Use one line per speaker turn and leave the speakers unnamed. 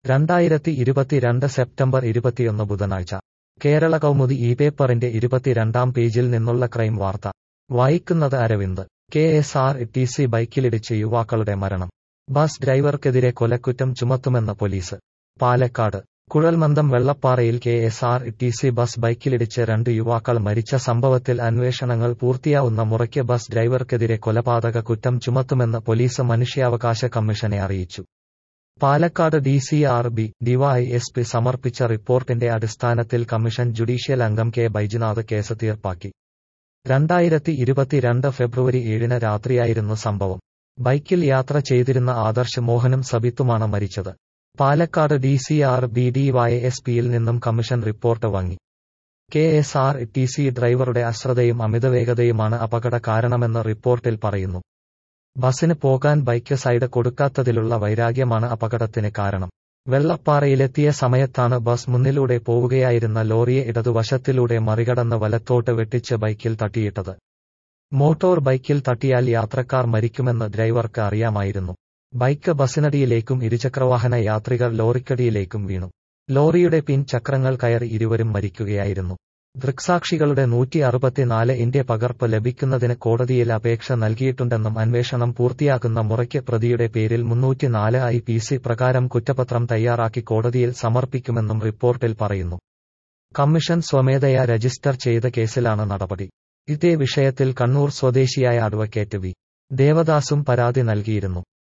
രണ്ടായിരത്തി ഇരുപത്തിരണ്ട് സെപ്റ്റംബർ ഇരുപത്തിയൊന്ന് ബുധനാഴ്ച കേരള കൗമുദി ഈ പേപ്പറിന്റെ ഇരുപത്തിരണ്ടാം പേജിൽ നിന്നുള്ള ക്രൈം വാർത്ത വായിക്കുന്നത് Aravind K S R T C ബൈക്കിലിടിച്ച് യുവാക്കളുടെ മരണം ബസ് ഡ്രൈവർക്കെതിരെ കൊലക്കുറ്റം ചുമത്തുമെന്ന് പോലീസ് പാലക്കാട് കുഴൽമന്ദം വെള്ളപ്പാറയിൽ K S R T C bus ബൈക്കിലിടിച്ച് രണ്ട് യുവാക്കൾ മരിച്ച സംഭവത്തിൽ അന്വേഷണങ്ങൾ പൂർത്തിയാവുന്ന മുറയ്ക്ക് ബസ് ഡ്രൈവർക്കെതിരെ കൊലപാതക കുറ്റം ചുമത്തുമെന്ന് പോലീസ് മനുഷ്യാവകാശ കമ്മീഷനെ അറിയിച്ചു Palakkad D C R B DYSP സമർപ്പിച്ച റിപ്പോർട്ടിന്റെ അടിസ്ഥാനത്തിൽ കമ്മീഷൻ ജുഡീഷ്യൽ അംഗം കെ ബൈജുനാഥ് കേസ് തീർപ്പാക്കി രണ്ടായിരത്തി ഇരുപത്തിരണ്ട് ഫെബ്രുവരി ഏഴിന് രാത്രിയായിരുന്നു സംഭവം ബൈക്കിൽ യാത്ര ചെയ്തിരുന്ന ആദർശ് മോഹനും സബിത്തുമാണ് മരിച്ചത് Palakkad D C R B ഡിവൈഎസ്പിയിൽ നിന്നും കമ്മീഷൻ റിപ്പോർട്ട് വാങ്ങി K S R T C ഡ്രൈവറുടെ അശ്രദ്ധയും അമിതവേഗതയുമാണ് അപകട കാരണമെന്ന് റിപ്പോർട്ടിൽ പറയുന്നു ബസിന് പോകാൻ ബൈക്ക് സൈഡ് കൊടുക്കാത്തതിലുള്ള വൈരാഗ്യമാണ് അപകടത്തിന് കാരണം വെള്ളപ്പാറയിലെത്തിയ സമയത്താണ് ബസ് മുന്നിലൂടെ പോവുകയായിരുന്ന ലോറിയെ ഇടതുവശത്തിലൂടെ മറികടന്ന് വലത്തോട്ട് വെട്ടിച്ച് ബൈക്കിൽ തട്ടിയിട്ടത് മോട്ടോർ ബൈക്കിൽ തട്ടിയാൽ യാത്രക്കാർ മരിക്കുമെന്ന് ഡ്രൈവർക്ക് അറിയാമായിരുന്നു ബൈക്ക് ബസിനടിയിലേക്കും ഇരുചക്രവാഹന യാത്രികർ ലോറിക്കടിയിലേക്കും വീണു ലോറിയുടെ പിൻ ചക്രങ്ങൾ കയറി ഇരുവരും മരിക്കുകയായിരുന്നു ദൃക്സാക്ഷികളുടെ നൂറ്റി അറുപത്തിനാല് ഇന്റെ പകർപ്പ് ലഭിക്കുന്നതിന് കോടതിയിൽ അപേക്ഷ നൽകിയിട്ടുണ്ടെന്നും അന്വേഷണം പൂർത്തിയാക്കുന്ന മുറയ്ക്ക് പ്രതിയുടെ പേരിൽ മുന്നൂറ്റിനാല് ഐ പി സി പ്രകാരം കുറ്റപത്രം തയ്യാറാക്കി കോടതിയിൽ സമർപ്പിക്കുമെന്നും റിപ്പോർട്ടിൽ പറയുന്നു കമ്മീഷൻ സ്വമേധയാ രജിസ്റ്റർ ചെയ്ത കേസിലാണ് നടപടി ഇതേ വിഷയത്തിൽ കണ്ണൂർ സ്വദേശിയായ അഡ്വക്കേറ്റ് വി ദേവദാസും പരാതി നൽകിയിരുന്നു